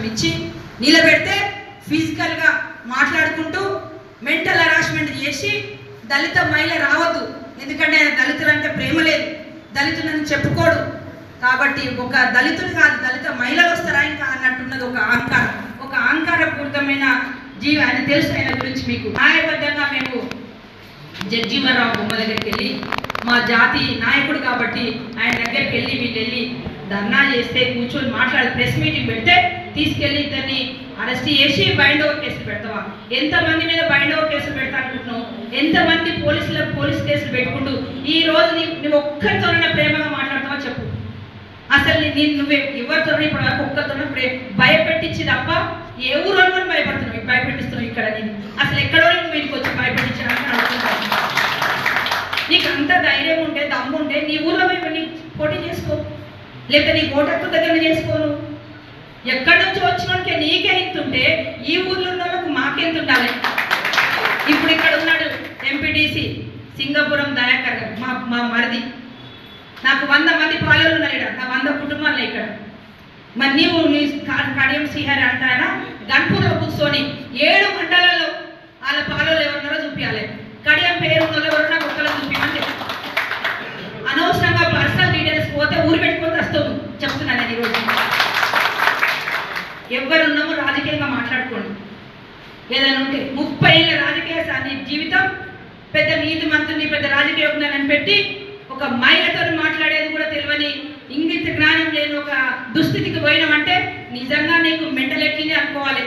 ఇచ్చి నిలబెడితే ఫిజికల్గా మాట్లాడుకుంటూ మెంటల్ హరాస్మెంట్ చేసి దళిత మహిళ రావద్దు ఎందుకంటే ఆయన దళితులంటే ప్రేమ లేదు దళితులని చెప్పుకోడు కాబట్టి ఒక దళితుడు కాదు దళిత మహిళలు వస్తారా ఇంకా అన్నట్టున్నది ఒక అహంకారం ఒక అహంకారపూరితమైన జీవి ఆయన తెలుసు ఆయన గురించి మీకు న్యాయబద్ధంగా మేము జడ్జీవరావు బొమ్మ దగ్గరికి వెళ్ళి మా జాతి నాయకుడు కాబట్టి ఆయన దగ్గరికి వెళ్ళి వీళ్ళు వెళ్ళి ధర్నా చేస్తే కూర్చొని మాట్లాడి ప్రెస్ మీటింగ్ పెడితే తీసుకెళ్ళి ఇద్దరిని అరెస్ట్ చేసి బైండ్ ఓవర్ కేసులు పెడతావా ఎంతమంది మీద బైండ్ ఓవర్ కేసులు పెడతా అనుకుంటున్నావు ఎంతమంది పోలీసుల పోలీస్ కేసులు పెట్టుకుంటూ ఈ రోజు నీ నువ్వు ఒక్కరితోనైనా ప్రేమగా మాట్లాడతావా చెప్పు అసలు నీ- నీ- నువ్వే ఎవరితో ఇప్పుడు వరకు ఒక్కరితోనే ప్రే భయపెట్టించి తప్ప ఏ ఊరు భయపడుతున్నావు భయపెట్టిస్తున్నావు ఇక్కడ నేను అసలు ఎక్కడో నువ్వు ఇంటికి వచ్చి భయపెట్టించాలని అడుగుతున్నాను నీకు అంత ధైర్యం ఉంటే దమ్ము ఉంటే నీ ఊర్లో పోయి నీ పోటీ చేసుకో లేకపోతే నీ ఓటక్కు దగ్గర చేసుకోను ఎక్కడి నుంచి వచ్చినోడికి నీకే ఇంతుంటే ఈ ఊర్లో ఉన్న వాళ్ళకు మాకెంత ఉండాలి ఇప్పుడు ఇక్కడ ఉన్నాడు ఎంపీటీసీ సింగపురం దయాకర్ గారు మా మా మరిది నాకు వంద మంది పాలలు ఉన్నారు ఇక్కడ నా వంద కుటుంబాలు ఇక్కడ మరి నీవు నీ కా- కడియం శ్రీహరి అంటారా గన్పూర్లో కూర్చొని ఏడు మండలాల్లో వాళ్ళ పాలలు ఎవరున్నారో చూపించాలి కడియం పేరు ఉన్న వాళ్ళు ఎవరు నాకు ఒక్కరు చూపించమని చెప్పు. అనవసరంగా పర్సనల్ డీటెయిల్స్ పోతే ఊరు పెట్టుకొని వస్తావు చెప్తున్నాను నేను ఈరోజు ఎవరున్నామో రాజకీయంగా మాట్లాడుకోండి ఏదైనా ఉంటే ముప్పై ఏళ్ళ రాజకీయ సా- నీ జీవితం పెద్ద నీతి మంత్రిని పెద్ద రాజకీయ జ్ఞానాన్ని పెట్టి ఒక మహిళతో మాట్లాడేది కూడా తెలియని ఇంగిత జ్ఞానం లేని ఒక దుస్థితికి పోయినామంటే నిజంగా నీకు మెంటల్ ఎక్కింది అనుకోవాలి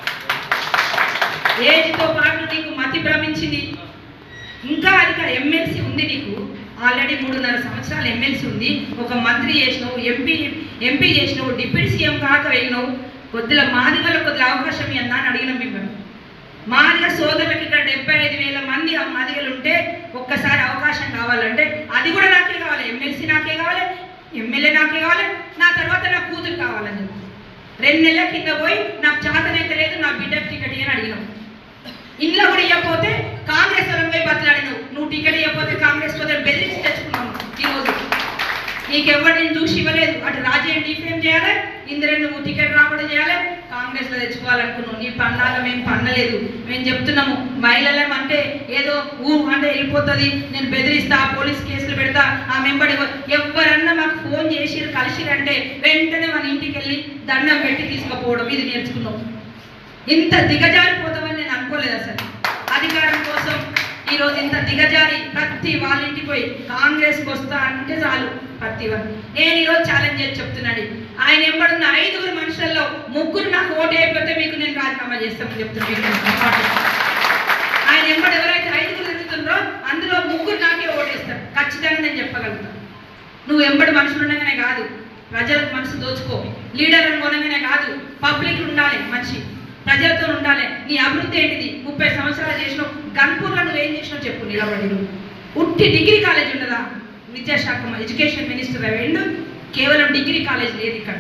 ఏజ్తో పాటు నీకు మతి భ్రమించింది ఇంకా అధిక ఎమ్మెల్సీ ఉంది నీకు ఆల్రెడీ మూడున్నర సంవత్సరాలు ఎమ్మెల్సీ ఉంది ఒక మంత్రి చేసినావు ఎంపీ ఎంపీ చేసినావు డిప్యూటీ సీఎం కాక వెళ్ళినావు కొద్దిగా మాదిగలో కొద్దిగా అవకాశం ఇవ్వన్నా అని అడిగినాం మేము మాదిగ సోదరులకు ఇక్కడ డెబ్బై ఐదు వేల మంది ఆ మాదిగలు ఉంటే ఒక్కసారి అవకాశం కావాలంటే అది కూడా నాకే కావాలి ఎమ్మెల్సీ నాకే కావాలి ఎమ్మెల్యే నాకే కావాలి నా తర్వాత నా కూతురు కావాలని చెప్పి రెండు నెలల కింద పోయి నాకు చేతనైతే లేదు నా బిడ్డకు టికెట్ అని అడిగినాం ఇంట్లో కూడా ఇవ్వకపోతే కాంగ్రెస్ వాళ్ళని పోయి బతలాడినావు నువ్వు టికెట్ ఇవ్వకపోతే కాంగ్రెస్ పోతే బెదిరించి తెచ్చుకున్నావు ఈరోజు నీకెవ్వరు నేను చూసి ఇవ్వలేదు అటు రాజయ్య డిఫేమ్ చేయాలి ఇందిరా నువ్వు టికెట్ రాకుండా చేయాలి కాంగ్రెస్ లో తెచ్చుకోవాలనుకున్నావు నీ పన్నాగా మేము పన్నలేదు మేము చెప్తున్నాము మహిళలం అంటే ఏదో ఊ అంటే వెళ్ళిపోతుంది నేను బెదిరిస్తా పోలీస్ కేసులు పెడతా ఆ మెంబర్ ఎవరన్నా మాకు ఫోన్ చేసిరు కలిసిరంటే వెంటనే మన ఇంటికి వెళ్ళి దండం పెట్టి తీసుకుపోవడం ఇది నేర్చుకున్నాం ఇంత దిగజారిపోతామని నేను అనుకోలేదు అసలు అధికారం కోసం ఈ రోజు ఇంత దిగజారి ప్రతి వాళ్ళ ఇంటికి పోయి కాంగ్రెస్కి వస్తా అంటే చాలు ప్రతి వాళ్ళు నేను ఈరోజు ఛాలెంజ్ చేసి చెప్తున్నాను ఆయన ఎంబడున్న ఐదుగురు మనుషుల్లో ముగ్గురు నాకు ఓటు అయిపోతే మీకు నేను రాజీనామా చేస్తామని చెప్తున్నాను ఆయన ఎంబడి ఎవరైతే ఐదుగురు తిరుగుతున్నారో అందులో ముగ్గురు నాకే ఓటేస్తారు ఖచ్చితంగా నేను చెప్పగలుగుతాను నువ్వు ఎంబడి మనుషులు ఉండగానే కాదు ప్రజలకు మనసు దోచుకో లీడర్ అనుకోనగానే కాదు పబ్లిక్ ఉండాలి మనిషి ప్రజలతో ఉండాలి నీ అభివృద్ధి ఏంటిది ముప్పై సంవత్సరాలు చేసినావు గన్పూర్లో నువ్వు ఏం చేసినావు చెప్పు నిలబడి నువ్వు ఉట్టి డిగ్రీ కాలేజ్ ఉన్నదా విద్యాశాఖ ఎడ్యుకేషన్ మినిస్టర్ అయ్యిండు కేవలం డిగ్రీ కాలేజ్ లేదు ఇక్కడ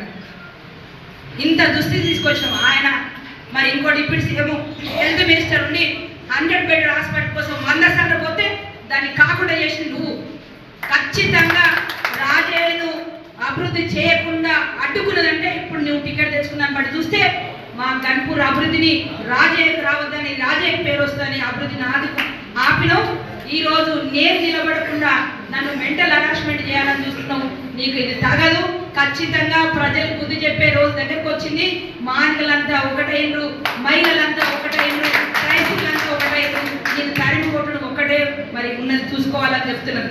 ఇంత దుస్థితి తీసుకొచ్చాం ఆయన మరి ఇంకో డిప్యూటీ సీఎం హెల్త్ మినిస్టర్ ఉండి హండ్రెడ్ బెడ్ హాస్పిటల్ కోసం వంద సార్లు పోతే దాన్ని కాకుండా చేసింది నువ్వు ఖచ్చితంగా రాజేను అభివృద్ధి చేయకుండా అడ్డుకున్నదంటే ఇప్పుడు నువ్వు టికెట్ తెచ్చుకున్నాను బట్టి చూస్తే మా గన్పూర్ అభివృద్ధిని రాజయ్యకు రావద్దని రాజయ్య పేరు వస్తుందని అభివృద్ధిని ఆదుకు ఆపినావు ఈ రోజు నేను నిలబడకుండా నన్ను మెంటల్ హరాస్మెంట్ చేయాలని చూస్తున్నావు నీకు ఇది తగదు ఖచ్చితంగా ప్రజలు బుద్ధి చెప్పే రోజు దగ్గరకు వచ్చింది మానవులంతా ఒకటైనరు మహిళలంతా ఒకటైనరు రైతులంతా ఒకటైనరు నేను తరిమి కొట్టడం ఒక్కటే మరి ఉన్నది చూసుకోవాలని చెప్తున్నాను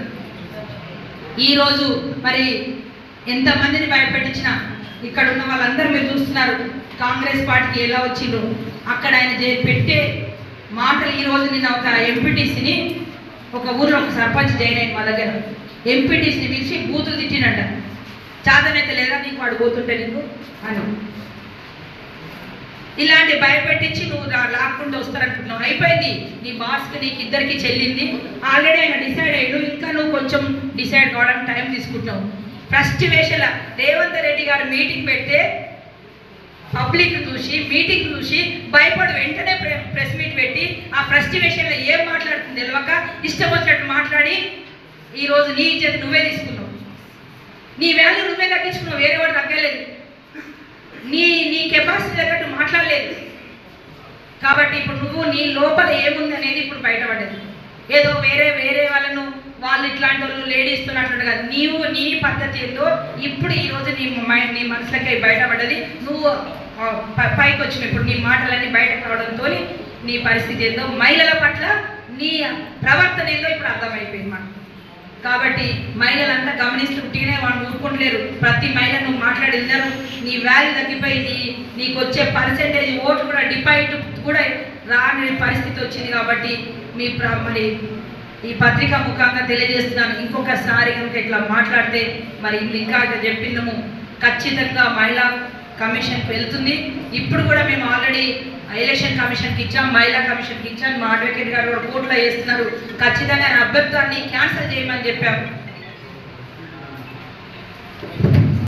ఈ రోజు మరి ఎంతమందిని భయపెట్టించిన ఇక్కడ ఉన్న వాళ్ళందరూ మీరు చూస్తున్నారు కాంగ్రెస్ పార్టీకి ఎలా వచ్చిండ్రు అక్కడ ఆయన చే- పెట్టే మాటలు ఈ రోజు నేను ఒక ఎంపీటీసీని ఒక ఊర్లో ఒక సర్పంచ్ జాయిన్ అయింది మా దగ్గర ఎంపీటీసీని పిలిచి బూతులు తిట్టినట్ట చాదనైతే లేదా నీకు వాడు పోతుంటే నీకు అని ఇలాంటి భయపెట్టించి నువ్వు రా- లాక్కుంటూ వస్తారనుకుంటున్నావు అయిపోయింది నీ బాస్కి నీకు ఇద్దరికి చెల్లింది ఆల్రెడీ ఆయన డిసైడ్ అయ్యాడు ఇంకా నువ్వు కొంచెం డిసైడ్ కావడానికి టైం తీసుకుంటున్నావు ఫస్ట్ వేషల రేవంత్ రెడ్డి గారు మీటింగ్ పెడితే పబ్లిక్ చూసి మీటింగ్ చూసి భయపడి వెంటనే ప్రె- ప్రెస్ మీట్ పెట్టి ఆ ఫ్రస్టివేషన్లో ఏం మాట్లాడుతుంది తెలియక ఇష్టం వచ్చినట్టు మాట్లాడి ఈ రోజు నీ ఇజ్జత్ నువ్వే తీసుకున్నావు నీ వాల్యూ నువ్వే తగ్గించుకున్నావు వేరే వాడు తగ్గలేదు నీ నీ కెపాసిటీ తగ్గట్టు మాట్లాడలేదు కాబట్టి ఇప్పుడు నువ్వు నీ లోపల ఏముంది అనేది ఇప్పుడు బయటపడ్డది ఏదో వేరే వేరే వాళ్ళను వాళ్ళు ఇట్లాంటి వాళ్ళు లేడీస్ అన్నట్టు కాదు నీవు నీ పద్ధతి ఏందో ఇప్పుడు ఈ రోజు నీ మై- నీ మనసులకి బయటపడ్డది నువ్వు ఆ, ప- పైకి వచ్చిన ఇప్పుడు నీ మాటలన్నీ బయటకు రావడంతో నీ పరిస్థితి ఏందో మహిళల పట్ల నీ ప్రవర్తన ఏందో ఇప్పుడు అర్థమైపోయింది మనకు కాబట్టి మహిళలంతా గమనిస్తూ ఉట్టిగానే వాళ్ళు ఊరుకుంటలేరు ప్రతి మహిళ నువ్వు మాట్లాడి విన్నారు నీ వాల్యూ తగ్గిపోయి నీ నీకు వచ్చే పర్సెంటేజ్ ఓటు కూడా డిపాజిట్ కూడా రాని పరిస్థితి వచ్చింది కాబట్టి మీ ప్ర- మరి ఈ పత్రిక ముఖంగా తెలియజేస్తున్నాను ఇంకొకసారి కనుక ఇట్లా మాట్లాడితే మరి ఇంకా ఇక చెప్పిందము ఖచ్చితంగా మహిళా కమిషన్కి వెళ్తుంది ఇప్పుడు కూడా మేము ఆల్రెడీ ఎలక్షన్ కమిషన్కి ఇచ్చాం మహిళా కమిషన్కి ఇచ్చాం మా అడ్వకేట్ గారు కూడా కోర్టులో వేస్తున్నారు ఖచ్చితంగా నా అభ్యర్థాన్ని క్యాన్సిల్ చేయమని చెప్పాము